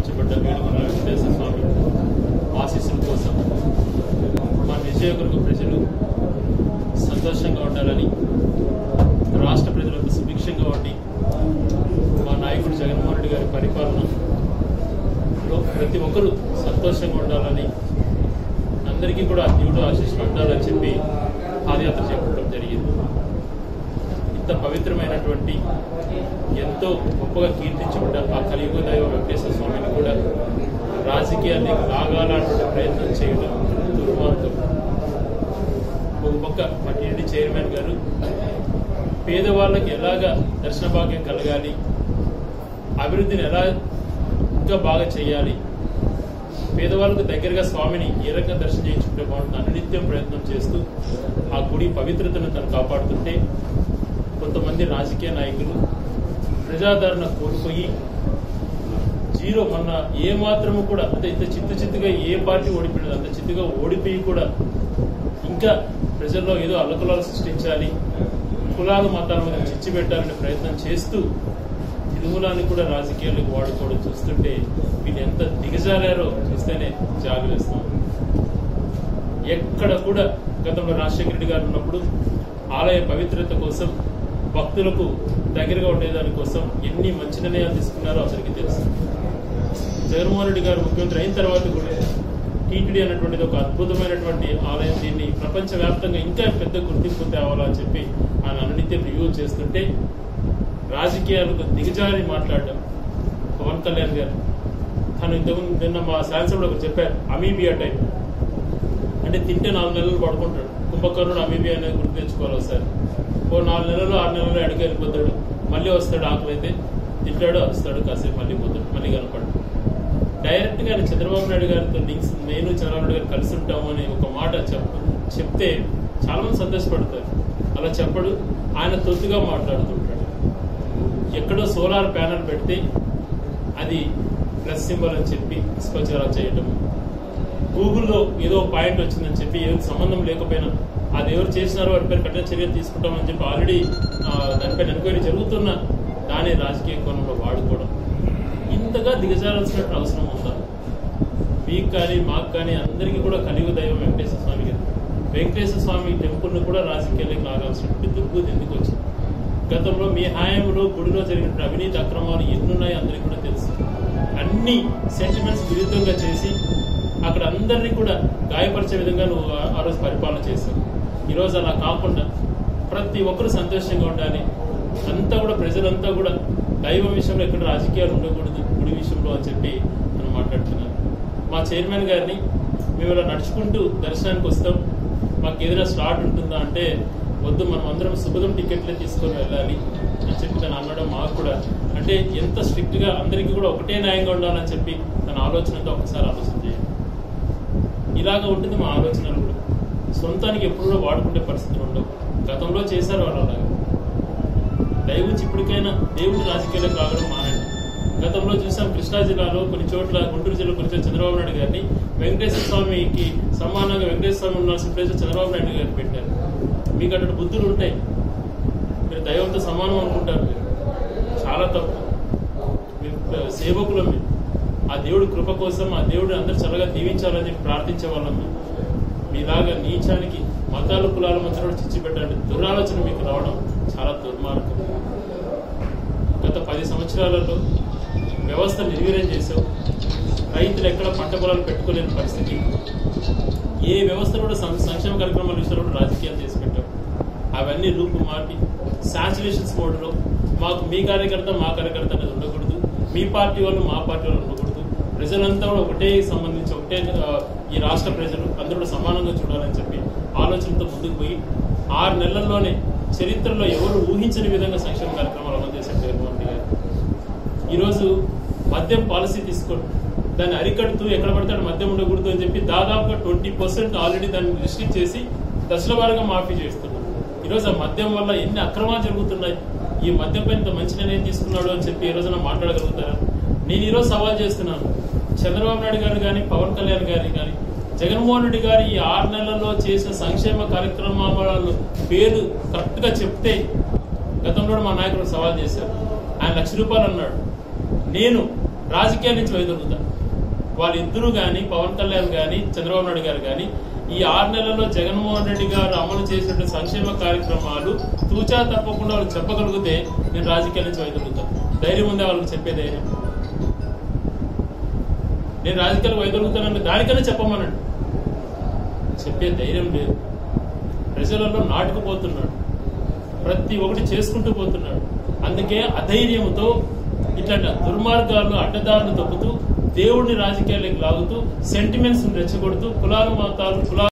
ఉంచబడ్డ వేడుకొండ వెంకటేశ్వర స్వామి ఆశీస్సుల కోసం మా విజయదుర్గ ప్రజలు సంతోషంగా ఉండాలని రాష్ట్ర ప్రజలంతా సుభిక్షంగా ఉండి మా నాయకుడు జగన్మోహన్ రెడ్డి గారి పరిపాలనలో ప్రతి ఒక్కరూ సంతోషంగా ఉండాలని అందరికీ కూడా దేవుడు ఆశీస్సులు ఉండాలని చెప్పి పాదయాత్ర చేపట్టడం జరిగింది ఇంత పవిత్రమైనటువంటి ఎంతో గొప్పగా కీర్తించబడ్డ ఆ కలియుగ దైవ వెంకటేశ్వర స్వామిని కూడా రాజకీయాన్ని లాగాలన్నటువంటి ప్రయత్నం చేయడం దుర్మార్గం ఒక పక్క మా టీడీ చైర్మన్ గారు పేదవాళ్ళకి ఎలాగా దర్శన భాగ్యం కలగాలి అభివృద్ధిని ఎలా ఇంకా బాగా చేయాలి పేదవాళ్ళకు దగ్గరగా స్వామిని ఏ రకంగా దర్శనం చేయించుకుంటే బాగుంటుంది అనునిత్యం ప్రయత్నం చేస్తూ ఆ గుడి పవిత్రతను తను కాపాడుతుంటే కొంతమంది రాజకీయ నాయకులు ప్రజాదరణ కోల్పోయి జీరో మొన్న ఏ మాత్రము కూడా అంటే ఇంత చిత్తు చిత్తుగా ఏ పార్టీ ఓడిపోయినది అంత చిత్తుగా ఓడిపోయి కూడా ఇంకా ప్రజల్లో ఏదో అల్లకులాలు సృష్టించాలి కులాలు మతాల మీద చిచ్చి పెట్టాలనే ప్రయత్నం చేస్తూ తిరుమలాన్ని కూడా రాజకీయాలకు వాడుకోవడం చూస్తుంటే వీళ్ళు ఎంత దిగజారారో చూస్తేనే జాగు వేస్తాం ఎక్కడ కూడా గతంలో రాజశేఖర రెడ్డి గారు ఉన్నప్పుడు ఆలయ పవిత్రత కోసం భక్తులకు దగ్గరగా ఉండేదాని కోసం ఎన్ని మంచి నిర్ణయాలు తీసుకున్నారో అతనికి తెలుసు జగన్మోహన్ రెడ్డి గారు ముఖ్యమంత్రి అయిన తర్వాత కూడా టీటీడీ అనేటువంటిది ఒక అద్భుతమైనటువంటి ఆలయం దీన్ని ప్రపంచవ్యాప్తంగా ఇంకా పెద్ద గుర్తింపు తేవాలని చెప్పి ఆయన అనునిత్యం రివ్యూ చేస్తుంటే రాజకీయాలకు దిగజారి మాట్లాడడం పవన్ కళ్యాణ్ గారు తను ఇంతకుముందు నిన్న మా శాసనసభలో చెప్పారు అమీబియా టైప్ అంటే తింటే నాలుగు నెలలు పడుకుంటాడు కుంభకర్ణుడు అమీబియా అనేది గుర్తు తెచ్చుకోవాలి ఒకసారి ఓ నాలుగు నెలలు ఆరు నెలలు అడిగి వెళ్ళిపోతాడు మళ్ళీ వస్తాడు ఆకలి అయితే తింటాడు వస్తాడు కాసేపు మళ్ళీ పోతాడు మళ్ళీ కనపడు డైరెక్ట్ గా చంద్రబాబు నాయుడు గారితో లింక్స్ నేను చంద్రబాబు నాయుడు గారు కలిసి ఉంటాము అని ఒక మాట చెప్ప చెప్తే చాలా మంది సంతోషపడతారు అలా చెప్పడు ఆయన తొత్తుగా మాట్లాడుతుంటాడు ఎక్కడో సోలార్ ప్యానల్ పెడితే అది ప్లస్ సింబల్ అని చెప్పి స్పష్టంగా చేయటం గూగుల్లో ఏదో పాయింట్ వచ్చిందని చెప్పి ఏదో సంబంధం లేకపోయినా అది ఎవరు చేసినారో వాటిపై కఠిన చర్యలు తీసుకుంటామని చెప్పి ఆల్రెడీ దానిపైన ఎంక్వైరీ జరుగుతున్న దాని రాజకీయ కోణంలో వాడుకోవడం ఇంతగా దిగజారాల్సిన అవసరం ఉందా మీకు కానీ మాకు కానీ అందరికీ కూడా కలియుగ దైవం వెంకటేశ్వర స్వామి గారు వెంకటేశ్వర స్వామి టెంపుల్ను కూడా రాజకీయాలకు లాగాల్సినటువంటి దుర్బుద్ధి ఎందుకు వచ్చింది గతంలో మీ హాయంలో గుడిలో జరిగిన అవినీతి అక్రమాలు ఎన్నున్నాయో అందరికీ కూడా తెలుసు అన్ని సెంటిమెంట్స్ విరుద్ధంగా చేసి అక్కడ అందరినీ కూడా గాయపరిచే విధంగా నువ్వు ఆ- ఆ రోజు పరిపాలన చేశావు ఈరోజు అలా కాకుండా ప్రతి ఒక్కరు సంతోషంగా ఉండాలి అంతా కూడా ప్రజలంతా కూడా దైవం విషయంలో ఎక్కడ రాజకీయాలు ఉండకూడదు గుడి విషయంలో అని చెప్పి మనం మాట్లాడుతున్నారు మా చైర్మన్ గారిని మేము ఇలా నడుచుకుంటూ దర్శనానికి వస్తాం మాకు ఏదైనా స్లాట్ ఉంటుందా అంటే వద్దు మనం అందరం సుభదం టికెట్లే తీసుకొని వెళ్ళాలి అని చెప్పి తను అనడం మాకు కూడా అంటే ఎంత స్ట్రిక్ట్ గా అందరికీ కూడా ఒకటే న్యాయంగా ఉండాలని చెప్పి తన ఆలోచనతో ఒకసారి ఆలోచన చేయండి ఇలాగ ఉంటుంది మా ఆలోచనలు కూడా సొంతానికి ఎప్పుడు కూడా వాడుకునే పరిస్థితులు ఉండవు గతంలో చేశారు వాళ్ళు అలాగా దైవం ఇప్పటికైనా దేవుడి రాజకీయాలకు రావడం మానండి గతంలో చూసాం కృష్ణా జిల్లాలో కొన్ని చోట్ల గుంటూరు జిల్లా కొన్ని చోట్ల చంద్రబాబు నాయుడు గారిని వెంకటేశ్వర స్వామికి సమానంగా వెంకటేశ్వర స్వామి ఉండాల్సిన ప్లేస్ చంద్రబాబు నాయుడు గారిని పెట్టారు మీకు అటువంటి బుద్ధులు ఉంటాయి మీరు దైవంతో సమానం అనుకుంటారు మీరు చాలా తప్పు మీరు సేవకులం మీరు ఆ దేవుడి కృప కోసం ఆ దేవుడు అందరు చల్లగా దీవించాలని చెప్పి ప్రార్థించే వాళ్ళం మేము మీలాగా నీచానికి మతాలు కులాల మధ్య కూడా చిచ్చి పెట్టాలంటే దురాలోచన మీకు రావడం చాలా దుర్మార్గం గత పది సంవత్సరాలలో వ్యవస్థ నిర్వీర్యం చేసావు రైతులు ఎక్కడ పంట పొలాలు పెట్టుకోలేని పరిస్థితి ఏ వ్యవస్థలో కూడా సం- సంక్షేమ కార్యక్రమాల విషయంలో కూడా రాజకీయాలు చేసి పెట్టావు అవన్నీ రూపు మార్పి సాచురేషన్స్ మోడ్లో మాకు మీ కార్యకర్త మా కార్యకర్త అనేది ఉండకూడదు మీ పార్టీ వాళ్ళు మా పార్టీ వాళ్ళు ఉండకూడదు ప్రజలంతా కూడా ఒకటే సంబంధించి ఒకటే ఆ, ఈ రాష్ట్ర ప్రజలు అందరూ కూడా సమానంగా చూడాలని చెప్పి ఆలోచనతో ముందుకు పోయి ఆరు నెలల్లోనే చరిత్రలో ఎవరు ఊహించని విధంగా సంక్షేమ కార్యక్రమాలు అమలు చేశారు జగన్మోహన్ రెడ్డి గారు ఈరోజు మద్యం పాలసీ తీసుకోండి దాన్ని అరికడుతూ ఎక్కడ పడతాడు మద్యం ఉండకూడదు అని చెప్పి దాదాపుగా ట్వంటీ పర్సెంట్ ఆల్రెడీ దాన్ని రిస్ట్రిక్ట్ చేసి దశల వారీగా మాఫీ చేస్తున్నారు ఈరోజు ఆ మద్యం వల్ల ఎన్ని అక్రమాలు జరుగుతున్నాయి ఈ మద్యం పైన ఇంత మంచి నిర్ణయం తీసుకున్నాడు అని చెప్పి ఈ రోజున మాట్లాడగలుగుతారా నేను ఈరోజు సవాల్ చేస్తున్నాను చంద్రబాబు నాయుడు గారు కానీ పవన్ కళ్యాణ్ గారి కానీ జగన్మోహన్ రెడ్డి గారు ఈ ఆరు నెలల్లో చేసిన సంక్షేమ కార్యక్రమాల పేరు కరెక్ట్ గా చెప్తే గతంలో మా నాయకుడు సవాల్ చేశారు ఆయన లక్ష రూపాయలు అన్నాడు నేను రాజకీయాల నుంచి వైదొలుగుతా వాళ్ళిద్దరూ గాని పవన్ కళ్యాణ్ గాని చంద్రబాబు నాయుడు గారు గాని ఈ ఆరు నెలల్లో జగన్మోహన్ రెడ్డి గారు అమలు చేసినటువంటి సంక్షేమ కార్యక్రమాలు తూచా తప్పకుండా వాళ్ళు చెప్పగలిగితే నేను రాజకీయాల నుంచి వైదొలుగుతాను ధైర్యం ఉందా వాళ్ళకి చెప్పే ధైర్యం నేను రాజకీయాలు వైదొలుగుతానని దానికన్నా చెప్పమనండి చెప్పే ధైర్యం లేదు ప్రజలలో నాటుకుపోతున్నాడు ప్రతి ఒక్కటి చేసుకుంటూ పోతున్నాడు అందుకే అధైర్యంతో ఇట్లా దుర్మార్గాలు అడ్డదారులు తొక్కుతూ దేవుడిని రాజకీయాలకు లాగుతూ సెంటిమెంట్స్ రెచ్చగొడుతూ కులాలు మతాలు కులాలు